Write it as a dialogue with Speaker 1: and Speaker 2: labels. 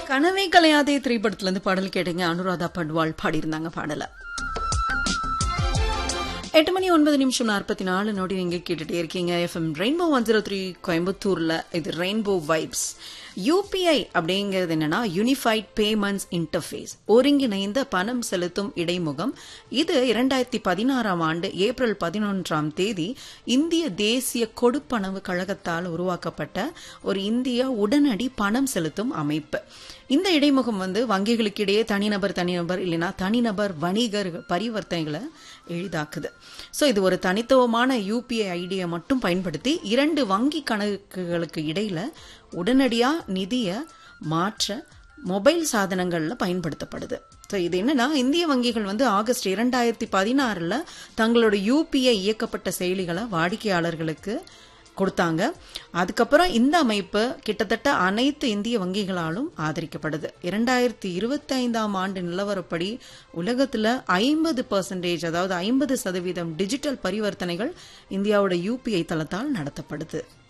Speaker 1: கனவே கலையாதே திரைப்படத்துல இருந்து பாடல் கேட்டீங்க அனுராதா பட்வால் பாடியிருந்தாங்க பாடல எட்டு மணி ஒன்பது நிமிஷம் நாற்பத்தி நாலு நோடி நீங்க கேட்டுட்டே இருக்கீங்க F M rainbow one zero three கோயம்புத்தூர்ல இது ரெயின்போ வைப்ஸ் யூபிஐ அப்படிங்கிறது என்னன்னா யூனிஃபைட் பேமெண்ட்ஸ் இன்டர்ஃபேஸ் ஒருங்கிணைந்த பணம் செலுத்தும் இடைமுகம் இது இரண்டாயிரத்தி பதினாறாம் ஆண்டு ஏப்ரல் பதினொன்றாம் தேதி இந்திய தேசிய கொடுப்பனவு கழகத்தால் உருவாக்கப்பட்ட ஒரு இந்திய உடனடி பணம் செலுத்தும் அமைப்பு இந்த இடைமுகம் வந்து வங்கிகளுக்கு இடையே தனிநபர் தனிநபர் இல்லைன்னா தனிநபர் வணிகர் பரிவர்த்தனைகளை எளிதாக்குது ஸோ இது ஒரு தனித்துவமான யூபிஐ ஐடியை மட்டும் பயன்படுத்தி இரண்டு வங்கி கணக்குகளுக்கு இடையில உடனடியா நிதியை மாற்ற மொபைல் சாதனங்கள்ல பயன்படுத்தப்படுது ஸோ இது என்னன்னா இந்திய வங்கிகள் வந்து ஆகஸ்ட் இரண்டாயிரத்தி பதினாறுல தங்களோட யூபிஐ இயக்கப்பட்ட செயலிகளை வாடிக்கையாளர்களுக்கு கொடுத்தாங்க அதுக்கப்புறம் இந்த அமைப்பு கிட்டத்தட்ட அனைத்து இந்திய வங்கிகளாலும் ஆதரிக்கப்படுது இரண்டாயிரத்தி இருபத்தி ஐந்தாம் ஆண்டு நிலவரப்படி உலகத்துல ஐம்பது பர்சன்டேஜ் அதாவது ஐம்பது சதவீதம் டிஜிட்டல் பரிவர்த்தனைகள் இந்தியாவோட யூபிஐ தளத்தால் நடத்தப்படுது